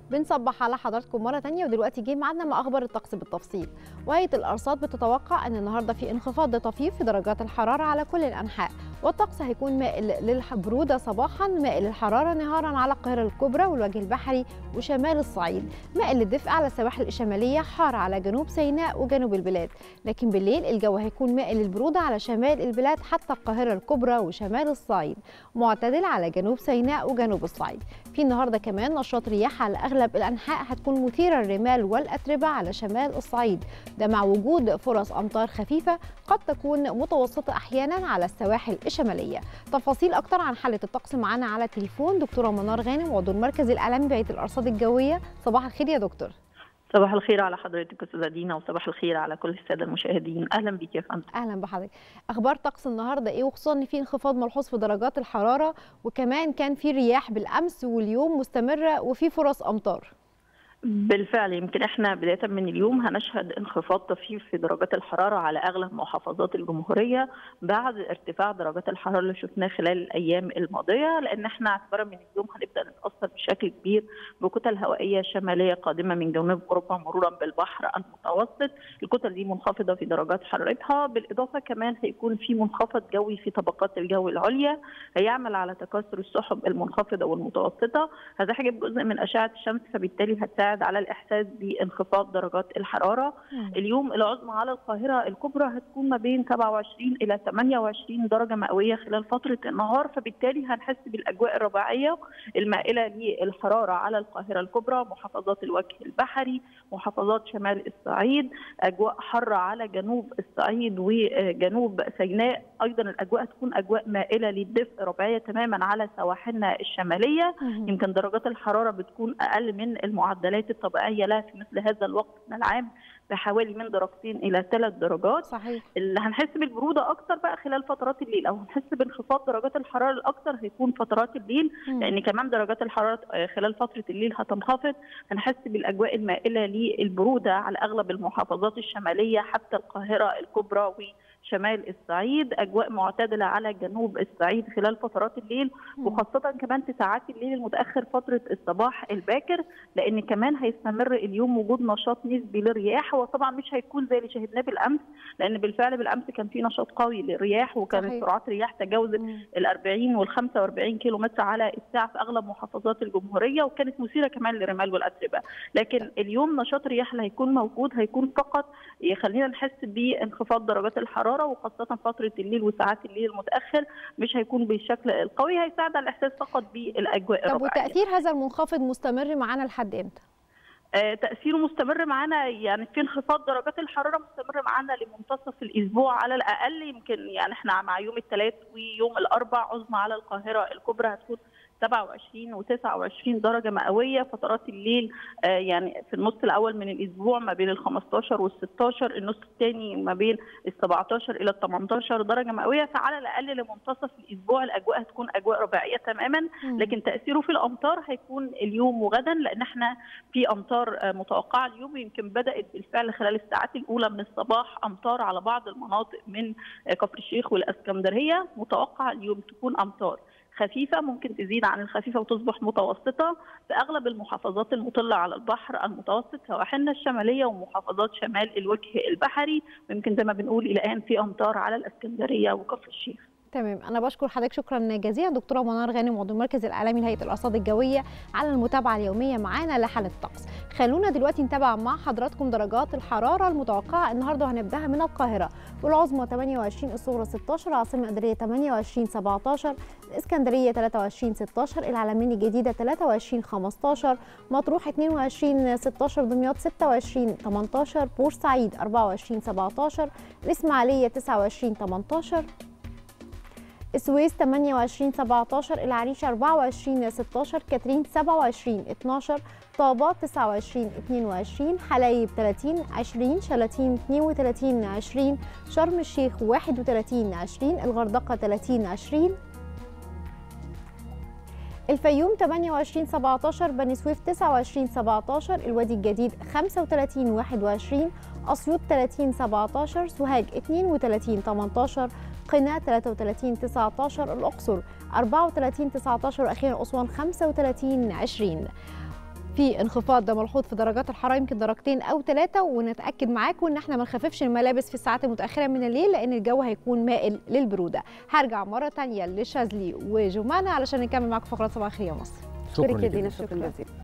بنصبح على حضراتكم مرة تانية ودلوقتي جه ميعادنا مع أخبار الطقس بالتفصيل وهيئة الأرصاد بتتوقع أن النهاردة في انخفاض طفيف في درجات الحرارة على كل الأنحاء والطقس هيكون مائل للبرودة صباحا مائل للحرارة نهارا على القاهرة الكبرى والوجه البحري وشمال الصعيد مائل للدفء على السواحل الشمالية حار على جنوب سيناء وجنوب البلاد لكن بالليل الجو هيكون مائل للبرودة على شمال البلاد حتى القاهرة الكبرى وشمال الصعيد معتدل على جنوب سيناء وجنوب الصعيد في النهارده كمان نشاط رياح على اغلب الانحاء هتكون مثيره للرمال والاتربه على شمال الصعيد ده مع وجود فرص امطار خفيفه قد تكون متوسطه احيانا على السواحل الشماليه تفاصيل اكتر عن حاله الطقس معانا على التليفون دكتوره منار غانم عضو المركز الاعلامي بهيئه الارصاد الجويه صباح الخير يا دكتور صباح الخير على حضرتك استاذه دينا وصباح الخير على كل الساده المشاهدين اهلا بيك يا فندم اهلا بحضرتك اخبار طقس النهارده ايه وخصوصا ان في انخفاض ملحوظ في درجات الحراره وكمان كان في رياح بالامس واليوم مستمره وفي فرص امطار بالفعل يمكن احنا بدايه من اليوم هنشهد انخفاض طفيف في درجات الحراره على اغلب محافظات الجمهوريه بعد ارتفاع درجات الحراره اللي شفناه خلال الايام الماضيه لان احنا اعتبارا من اليوم هنبدا نتاثر بشكل كبير بكتل هوائيه شماليه قادمه من جنوب اوروبا مرورا بالبحر المتوسط، الكتل دي منخفضه في درجات حرارتها، بالاضافه كمان هيكون في منخفض جوي في طبقات الجو العليا هيعمل على تكاثر السحب المنخفضه والمتوسطه، هتحجب جزء من اشعه الشمس فبالتالي هتساعد تساعد على الاحساس بانخفاض درجات الحراره مم. اليوم العظمى على القاهره الكبرى هتكون ما بين 27 الى 28 درجه مئويه خلال فتره النهار فبالتالي هنحس بالاجواء الرباعيه المائله للحراره على القاهره الكبرى محافظات الوجه البحري محافظات شمال الصعيد اجواء حاره على جنوب الصعيد وجنوب سيناء ايضا الاجواء هتكون اجواء مائله للدفء رباعيه تماما على سواحلنا الشماليه مم. يمكن درجات الحراره بتكون اقل من المعدلات الحالات الطبيعيه لها في مثل هذا الوقت من العام بحوالي من درجتين الى ثلاث درجات صحيح اللي هنحس بالبروده اكتر بقى خلال فترات الليل او هنحس بانخفاض درجات الحراره الاكثر هيكون فترات الليل م. لان كمان درجات الحراره خلال فتره الليل هتنخفض هنحس بالاجواء المائله للبروده على اغلب المحافظات الشماليه حتى القاهره الكبرى و شمال الصعيد اجواء معتدله على جنوب الصعيد خلال فترات الليل وخاصه كمان في ساعات الليل المتاخر فتره الصباح الباكر لان كمان هيستمر اليوم وجود نشاط نسبي للرياح هو طبعا مش هيكون زي اللي شهدناه بالامس لان بالفعل بالامس كان في نشاط قوي للرياح وكانت صحيح. سرعات رياح تجاوزت ال 40 وال 45 كيلو متر على الساعه في اغلب محافظات الجمهوريه وكانت مثيره كمان للرمال والاتربه لكن اليوم نشاط الرياح اللي هيكون موجود هيكون فقط يخلينا نحس بانخفاض درجات الحراره وخاصه فتره الليل وساعات الليل المتاخر مش هيكون بالشكل القوي هيساعد على الاحساس فقط بالاجواء طب وتاثير هذا المنخفض مستمر معانا لحد امتى؟ آه تاثيره مستمر معانا يعني في انخفاض درجات الحراره مستمر معانا لمنتصف الاسبوع على الاقل يمكن يعني احنا مع يوم الثلاث ويوم الاربع عظمى على القاهره الكبرى هتكون 27 و29 درجه مئويه فترات الليل آه يعني في النص الاول من الاسبوع ما بين ال 15 وال 16 النص الثاني ما بين ال 17 الى ال 18 درجه مئويه فعلى الاقل لمنتصف الاسبوع الاجواء هتكون اجواء رباعيه تماما لكن تاثيره في الامطار هيكون اليوم وغدا لان احنا في امطار آه متوقعه اليوم يمكن بدات بالفعل خلال الساعات الاولى من الصباح امطار على بعض المناطق من آه كفر الشيخ والاسكندريه متوقع اليوم تكون امطار خفيفة ممكن تزيد عن الخفيفة وتصبح متوسطة في أغلب المحافظات المطلة على البحر المتوسط سواحلنا الشمالية ومحافظات شمال الوجه البحري ويمكن زي ما بنقول إلى الآن في أمطار على الإسكندرية وكفر الشيخ تمام انا بشكر حضرتك شكرا جزيلا دكتوره منار غانم عضو المركز الاعلامي لهيئه الارصاد الجويه على المتابعه اليوميه معانا لحاله الطقس خلونا دلوقتي نتابع مع حضراتكم درجات الحراره المتوقعه النهارده هنبداها من القاهره والعظمى 28 الصغرى 16 العاصمه الاداريه 28 17 الاسكندريه 23 16 العلمين الجديده 23 15 مطروح 22 16 دمياط 26 18 بورسعيد 24 17 الاسماعيليه 29 18 السويس 28 17 العريش 24 16 كاترين 27 12 طابة 29 22 حلايب 30 20 شلاتين 32 20 شرم الشيخ 31 20 الغردقة 30 20 الفيوم 28 17 بني سويف 29 17 الوادي الجديد 35 21 أسيوط 30 17 سوهاج 32 18 قنا 33 19 الأقصر 34 19 وأخيرا أسوان 35 20 في انخفاض ملحوظ في درجات الحراره يمكن درجتين او ثلاثه ونتاكد معاكم ان احنا ما نخففش الملابس في الساعات المتاخره من الليل لان الجو هيكون مائل للبروده هرجع مره ثانيه لشاذلي وجمانه علشان نكمل معاكم فقرات صباح الخير يا مصر شكرا شكرا لك لك شكرا جزيلا